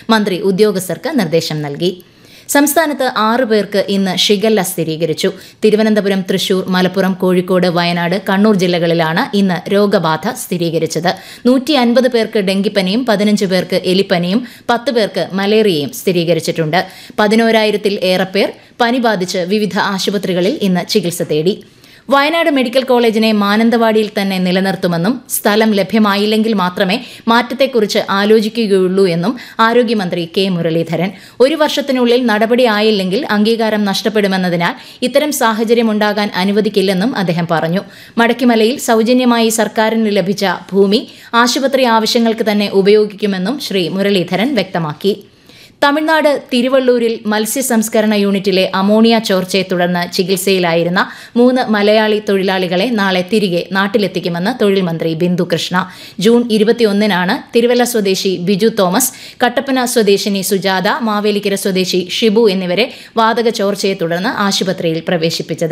മന്ത്രി ഉദ്യോഗസ്ഥർക്ക് നിർദ്ദേശം നൽകി സംസ്ഥാനത്ത് ആറു പേർക്ക് ഇന്ന് ഷിഗല്ല സ്ഥിരീകരിച്ചു തിരുവനന്തപുരം തൃശൂർ മലപ്പുറം കോഴിക്കോട് വയനാട് കണ്ണൂർ ജില്ലകളിലാണ് ഇന്ന് രോഗബാധ സ്ഥിരീകരിച്ചത് നൂറ്റി അൻപത് പേർക്ക് ഡെങ്കിപ്പനിയും പതിനഞ്ച് പേർക്ക് എലിപ്പനിയും പത്ത് പേർക്ക് മലേറിയയും സ്ഥിരീകരിച്ചിട്ടുണ്ട് പതിനോരായിരത്തിൽ ഏറെ പേർ പനി ബാധിച്ച് വിവിധ ആശുപത്രികളിൽ ഇന്ന് ചികിത്സ തേടി വയനാട് മെഡിക്കൽ കോളേജിനെ മാനന്തവാടിയിൽ തന്നെ നിലനിർത്തുമെന്നും സ്ഥലം ലഭ്യമായില്ലെങ്കിൽ മാത്രമേ മാറ്റത്തെക്കുറിച്ച് ആലോചിക്കുകയുള്ളൂ എന്നും ആരോഗ്യമന്ത്രി കെ മുരളീധരൻ ഒരു വർഷത്തിനുള്ളിൽ നടപടി ആയില്ലെങ്കിൽ അംഗീകാരം നഷ്ടപ്പെടുമെന്നതിനാൽ ഇത്തരം സാഹചര്യം ഉണ്ടാകാൻ അനുവദിക്കില്ലെന്നും അദ്ദേഹം പറഞ്ഞു മടക്കിമലയിൽ സൗജന്യമായി സർക്കാരിന് ലഭിച്ച ഭൂമി ആശുപത്രി ആവശ്യങ്ങൾക്ക് തന്നെ ഉപയോഗിക്കുമെന്നും ശ്രീ മുരളീധരൻ വ്യക്തമാക്കി തമിഴ്നാട് തിരുവള്ളൂരിൽ മത്സ്യ സംസ്കരണ യൂണിറ്റിലെ അമോണിയ ചോർച്ചയെ തുടർന്ന് ചികിത്സയിലായിരുന്ന മൂന്ന് മലയാളി തൊഴിലാളികളെ നാളെ തിരികെ നാട്ടിലെത്തിക്കുമെന്ന് തൊഴിൽ മന്ത്രി ബിന്ദു കൃഷ്ണ ജൂൺ ഇരുപത്തിയൊന്നിനാണ് തിരുവല്ല സ്വദേശി ബിജു തോമസ് കട്ടപ്പന സ്വദേശിനി സുജാത മാവേലിക്കര സ്വദേശി ഷിബു എന്നിവരെ വാതക ചോർച്ചയെ തുടർന്ന് ആശുപത്രിയിൽ പ്രവേശിപ്പിച്ചത്